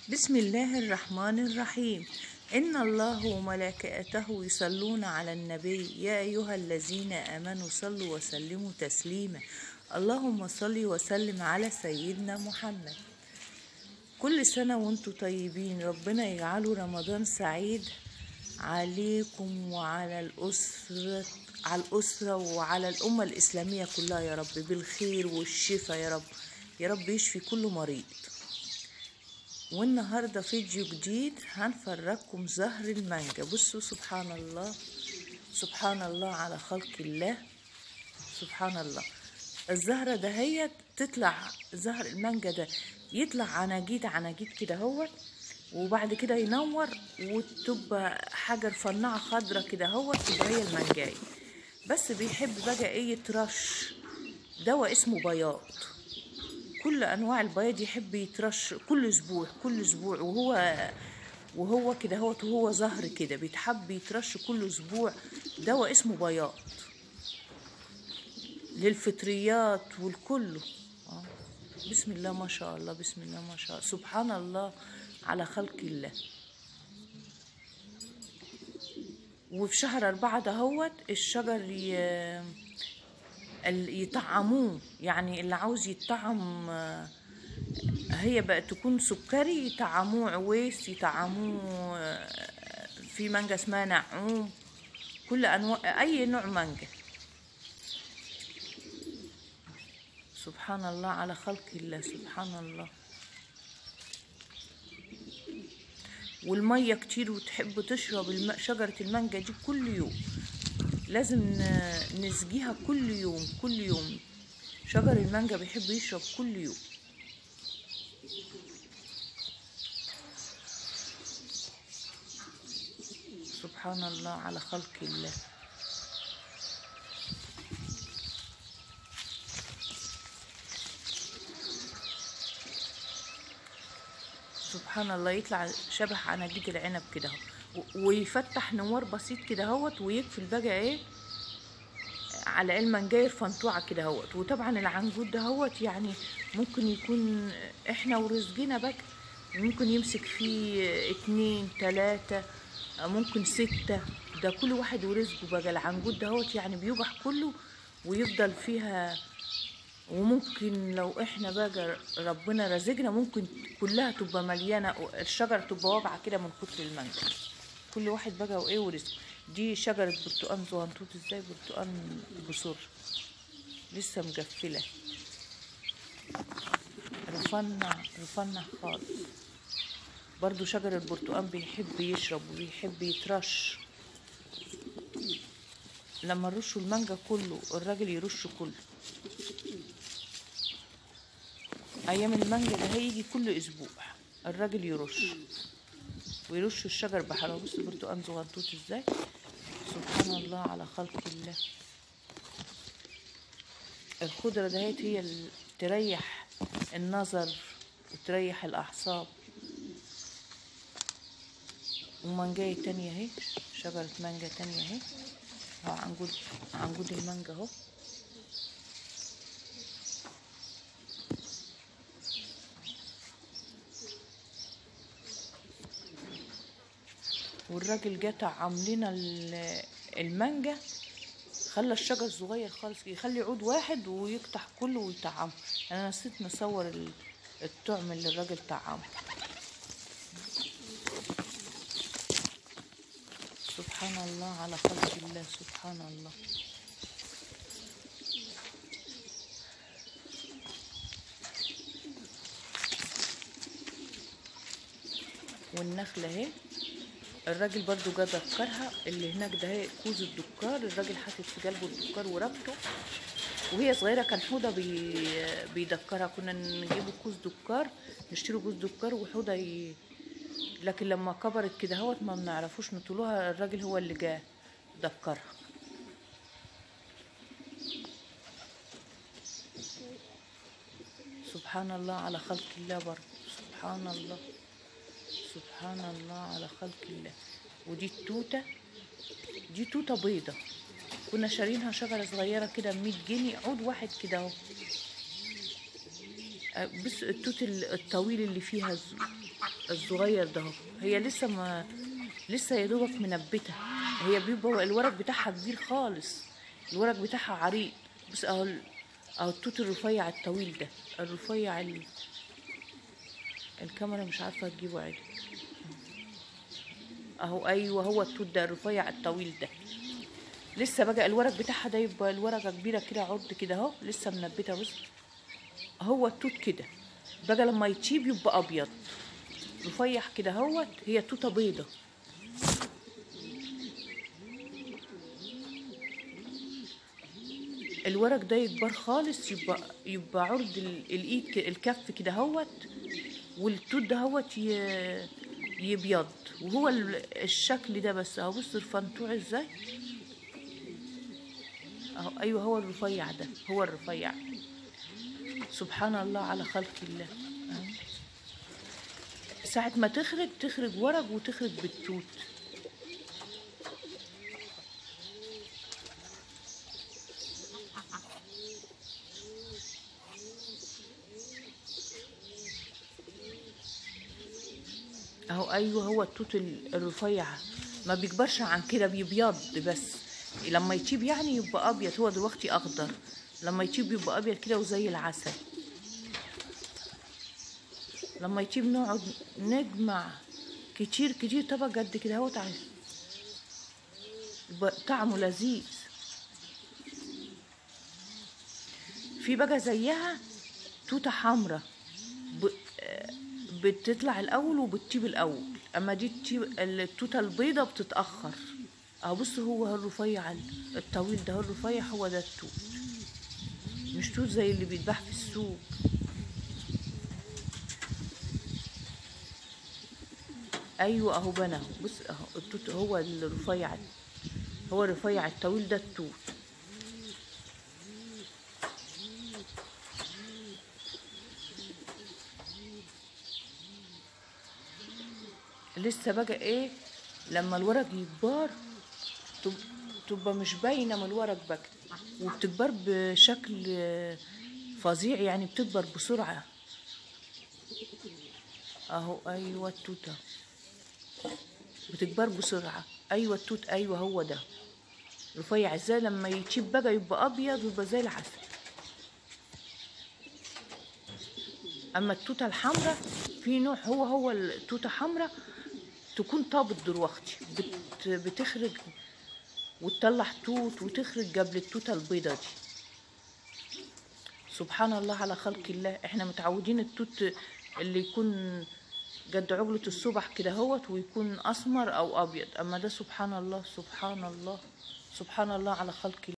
بسم الله الرحمن الرحيم إن الله وملائكته يصلون على النبي يا أيها الذين آمنوا صلوا وسلموا تسليما اللهم صل وسلم على سيدنا محمد كل سنة وانتم طيبين ربنا يجعله رمضان سعيد عليكم وعلى الأسرة على الأسرة وعلى الأمة الإسلامية كلها يا رب بالخير والشفاء يا رب يا رب يشفي كل مريض والنهاردة فيديو جديد هنفرجكم زهر المانجا بصوا سبحان الله سبحان الله على خلق الله سبحان الله الزهرة دهيت تطلع زهر المانجا ده يطلع عناجيد عناجيد كده هوت وبعد كده ينور وتبقى حاجة رفنعة خضرة كده هوت تبقى هي المانجاية بس بيحب بقى ايه يترش دواء اسمه بياض كل انواع البياض يحب يترش كل اسبوع كل اسبوع وهو وهو كده هو وهو زهر كده بيتحب يترش كل اسبوع دواء اسمه بياض للفطريات والكله آه. بسم الله ما شاء الله بسم الله ما شاء الله سبحان الله على خلق الله وفي شهر أربعة دهوت الشجر ي... ال- يطعموه يعني اللي عاوز يطعم آه، هي بقى تكون سكري يطعموه عويس يطعموه آه، في مانجا اسمها نعوم كل انواع اي نوع مانجا سبحان الله على خلق الله سبحان الله والميه كتير وتحب تشرب الم... شجره المانجا دي كل يوم لازم ن- نسقيها كل يوم كل يوم شجر المانجا بيحب يشرب كل يوم سبحان الله على خلق الله سبحان الله يطلع شبه عناجيد العنب كده اهو و- ويفتح نوار بسيط كده اهوت ويقفل بقى ايه على المنجاير فنطوعة كده اهوت وطبعا العنجود ده اهوت يعني ممكن يكون احنا ورزقنا بقى ممكن يمسك فيه اتنين تلاتة ممكن ستة ده كل واحد ورزقه بقى العنجود ده اهوت يعني بيوجح كله ويفضل فيها وممكن لو احنا بقى ربنا رزقنا ممكن كلها تبقى مليانه الشجره تبقى واقعه كده من كتر المانجا كل واحد بقى وايه ورزقه دي شجره برتقان زغنطوط ازاي برتقان بصر لسه مقفله رفنع رفنع خالص برضو شجر البرتقان بيحب يشرب وبيحب يترش لما نرشوا المانجا كله الراجل يرش كله ايام المانجا ده هيجي كل اسبوع الراجل يرش ويرش الشجر بحلاوه بص برتقان صغنطوط ازاي سبحان الله على خلق الله الخضرة دهيت هي اللي تريح النظر وتريح الأعصاب ومانجاية تانية اهي شجرة مانجا تانية اهي اهو عنجود عنجود المانجا اهو والراجل جه طعم لنا ال- المانجا خلى الشجر صغير خالص يخلي عود واحد ويقطع كله ويطعمه انا نسيت نصور ال- الطعم اللي الراجل طعمه سبحان الله على خلق الله سبحان الله والنخلة اهي الراجل برضو جه دكرها اللي هناك ده هي كوز الدكار الراجل حاطط في قلبه الدكار وربطه وهي صغيرة كان حودة بي... بيدكرها كنا نجيبه كوز دكار نشتري كوز دكار وحودة ي... لكن لما كبرت كده هوت ما بنعرفوش نطولوها الراجل هو اللي جه دكرها سبحان الله على خلق الله برضه سبحان الله سبحان الله على خلق الله ودي التوتة دي توتة بيضة كنا شارينها شجرة صغيرة كده بمية جنيه عود واحد كده اهو بص التوت ال- الطويل اللي فيها الز- الصغير ده اهو. هي لسه ما لسه يا دوبك منبته هي بيبقى الورق بتاعها كبير خالص الورق بتاعها عريض بص اهو ال- اهو التوت الرفيع الطويل ده الرفيع ال... الكاميرا مش عارفه تجيبه عادي اهو ايوه هو التوت ده الرفيع الطويل ده لسه بقى الورق بتاعها ده يبقى الورقه كبيره كده عرض كده اهو لسه منبته بص هو التوت كده بقى لما يتشيب يبقى ابيض رفيع كده اهوت هي توته بيضه الورق ده يكبر خالص يبقى يبقى عرض ال- الايد ك- الكف كده اهوت والتوت ده اهوت ي- يبيض وهو ال- الشكل ده بس اهو بص الفنطوع ازاي اهو ايوه هو الرفيع ده هو الرفيع سبحان الله على خلق الله أهو. ساعة ما تخرج تخرج ورق وتخرج بالتوت اهو ايوه هو التوت ال- الرفيع ما بيكبرش عن كده بيبيض بس لما يطيب يعني يبقى ابيض هو دلوقتي اخضر لما يطيب يبقى ابيض كده وزي العسل لما يطيب نقعد نجمع كتير كتير طبق قد كده هو تعال يبقى طعمه لذيذ في بقى زيها توته حمرا ب... آه، بتطلع الاول وبتطيب الاول اما دي التيب... التوته البيضه بتتاخر اهو بص هو الرفيع الطويل ده هو الرفيع هو ده التوت مش توت زي اللي بيتباع في السوق ايوه اهو بنا اهو بص اهو التوت هو الرفيع هو الرفيع الطويل ده التوت لسه بقى ايه لما الورق يكبر تب- تبقى مش باينه من الورق بقى وبتكبر بشكل آه، فظيع يعني بتكبر بسرعه اهو ايوه التوته بتكبر بسرعه ايوه التوت ايوه هو ده رفيع ازاي لما يتشيب بقى يبقى ابيض ويبقى زي العسل اما التوته الحمراء في نوع هو هو التوته حمراء تكون طابت دلوقتي بت بتخرج وتطلع توت وتخرج قبل التوته البيضه دي سبحان الله على خلق الله احنا متعودين التوت اللي يكون قد عقلة الصبح كده هوت ويكون اسمر او ابيض اما ده سبحان الله سبحان الله سبحان الله على خلق الله